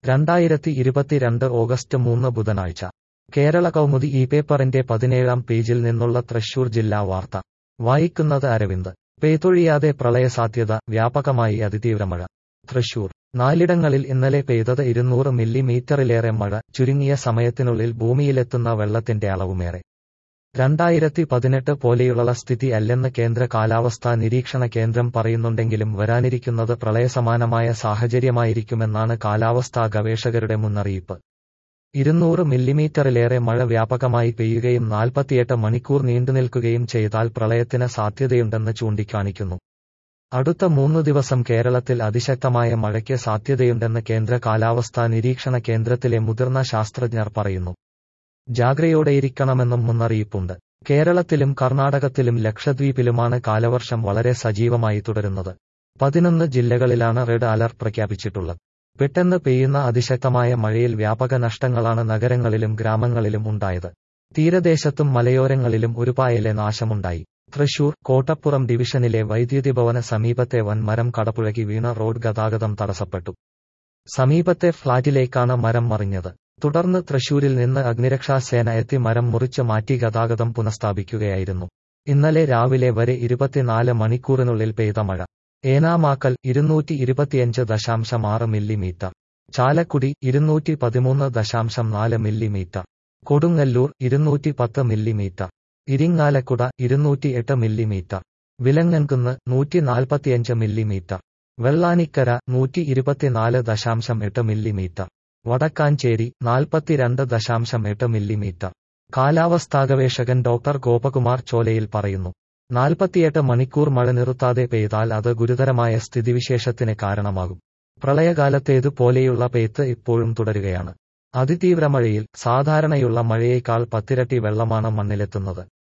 രണ്ടായിരത്തി ഇരുപത്തിരണ്ട് ഓഗസ്റ്റ് മൂന്ന് ബുധനാഴ്ച കേരള കൗമുദി ഈ പേപ്പറിന്റെ പതിനേഴാം പേജിൽ നിന്നുള്ള തൃശൂർ ജില്ലാ വാർത്ത വായിക്കുന്നത് അരവിന്ദ് പെയ്തൊഴിയാതെ പ്രളയസാധ്യത വ്യാപകമായി അതിതീവ്രമഴ തൃശൂർ നാലിടങ്ങളിൽ ഇന്നലെ പെയ്തത് ഇരുന്നൂറ് മില്ലിമീറ്ററിലേറെ മഴ ചുരുങ്ങിയ സമയത്തിനുള്ളിൽ ഭൂമിയിലെത്തുന്ന വെള്ളത്തിന്റെ അളവുമേറെ രണ്ടായിരത്തി പതിനെട്ട് പോലെയുള്ള സ്ഥിതി അല്ലെന്ന് കേന്ദ്ര കാലാവസ്ഥാ നിരീക്ഷണ കേന്ദ്രം പറയുന്നുണ്ടെങ്കിലും വരാനിരിക്കുന്നത് പ്രളയസമാനമായ സാഹചര്യമായിരിക്കുമെന്നാണ് കാലാവസ്ഥാ ഗവേഷകരുടെ മുന്നറിയിപ്പ് ഇരുന്നൂറ് മില്ലിമീറ്ററിലേറെ മഴ വ്യാപകമായി പെയ്യുകയും നാൽപ്പത്തിയെട്ട് മണിക്കൂർ നീണ്ടുനിൽക്കുകയും ചെയ്താൽ പ്രളയത്തിന് സാധ്യതയുണ്ടെന്ന് ചൂണ്ടിക്കാണിക്കുന്നു അടുത്ത മൂന്നു ദിവസം കേരളത്തിൽ അതിശക്തമായ മഴയ്ക്ക് സാധ്യതയുണ്ടെന്ന് കേന്ദ്ര കാലാവസ്ഥാ നിരീക്ഷണ കേന്ദ്രത്തിലെ മുതിർന്ന ശാസ്ത്രജ്ഞർ പറയുന്നു ജാഗ്രതയോടെയിരിക്കണമെന്നും മുന്നറിയിപ്പുണ്ട് കേരളത്തിലും കർണാടകത്തിലും ലക്ഷദ്വീപിലുമാണ് കാലവർഷം വളരെ സജീവമായി തുടരുന്നത് പതിനൊന്ന് ജില്ലകളിലാണ് റെഡ് അലർട്ട് പ്രഖ്യാപിച്ചിട്ടുള്ളത് പെട്ടെന്ന് പെയ്യുന്ന അതിശക്തമായ മഴയിൽ വ്യാപക നഷ്ടങ്ങളാണ് നഗരങ്ങളിലും ഗ്രാമങ്ങളിലും ഉണ്ടായത് തീരദേശത്തും മലയോരങ്ങളിലും ഒരുപായലെ നാശമുണ്ടായി തൃശൂർ കോട്ടപ്പുറം ഡിവിഷനിലെ വൈദ്യുതി ഭവന സമീപത്തെ വൻമരം കടപുഴകി വീണ റോഡ് ഗതാഗതം തടസ്സപ്പെട്ടു സമീപത്തെ ഫ്ളാറ്റിലേക്കാണ് മരം മറിഞ്ഞത് തുടർന്ന് തൃശൂരിൽ നിന്ന് അഗ്നിരക്ഷാസേന എത്തി മരം മുറിച്ച് മാറ്റി ഗതാഗതം പുനഃസ്ഥാപിക്കുകയായിരുന്നു ഇന്നലെ രാവിലെ വരെ ഇരുപത്തിനാല് മണിക്കൂറിനുള്ളിൽ പെയ്ത മഴ ഏനാമാക്കൽ ഇരുന്നൂറ്റി ഇരുപത്തിയഞ്ച് ദശാംശം ആറ് മില്ലിമീറ്റർ ചാലക്കുടി ഇരുന്നൂറ്റി പതിമൂന്ന് ദശാംശം നാല് മില്ലിമീറ്റർ കൊടുങ്ങല്ലൂർ ഇരുന്നൂറ്റി പത്ത് മില്ലിമീറ്റർ ഇരിങ്ങാലക്കുട ഇരുന്നൂറ്റി എട്ട് മില്ലിമീറ്റർ വിലങ്ങൻകുന്ന് നൂറ്റി നാൽപ്പത്തിയഞ്ച് മില്ലിമീറ്റർ വെള്ളാനിക്കര നൂറ്റി ഇരുപത്തിനാല് ദശാംശം എട്ട് മില്ലിമീറ്റർ വടക്കാഞ്ചേരി നാൽപ്പത്തിരണ്ട് ദശാംശം എട്ട് മില്ലിമീറ്റർ കാലാവസ്ഥാ ഗവേഷകൻ ഡോക്ടർ ഗോപകുമാർ ചോലയിൽ പറയുന്നു നാൽപ്പത്തിയെട്ട് മണിക്കൂർ മഴ നിർത്താതെ പെയ്താൽ അത് ഗുരുതരമായ സ്ഥിതിവിശേഷത്തിന് കാരണമാകും പ്രളയകാലത്തേതു പോലെയുള്ള പെയ്ത്ത് ഇപ്പോഴും തുടരുകയാണ് അതിതീവ്ര മഴയിൽ സാധാരണയുള്ള മഴയേക്കാൾ പത്തിരട്ടി വെള്ളമാണ് മണ്ണിലെത്തുന്നത്